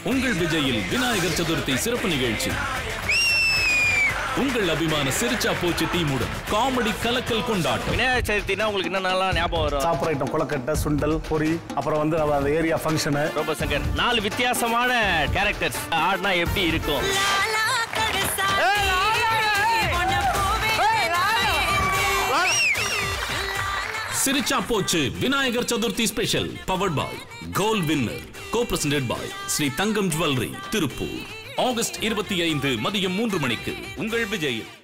உங்கள் விஜயில் விநாயகர் சதுர்த்தி சிறப்பு நிகழ்ச்சி உங்கள் அபிமான சிரிச்சா போச்சு டீமுடன் காமெடி கலக்கல் கொண்டாட்டம் விநாயகர் சதுர்த்தினா உங்களுக்கு என்னென்னலாம் ஞாபகம் வரும் சாப்பிட்ற ஐட்டம் கொலக்கட்டை சுண்டல் பொரி அப்புறம் வந்து நம்ம அந்த ஏரியா ஃபங்க்ஷனு ரொம்ப சங்கர் நாலு வித்தியாசமான கேரக்டர்ஸ் ஆடினா எப்படி இருக்கும் சிரிச்சா போச்சு Vinayagar Chaturthi special powered by gold winner co presented by Sri Thangam jewellery Tiruppur August இருபத்தி ஐந்து மதியம் மூன்று மணிக்கு உங்கள் விஜயில்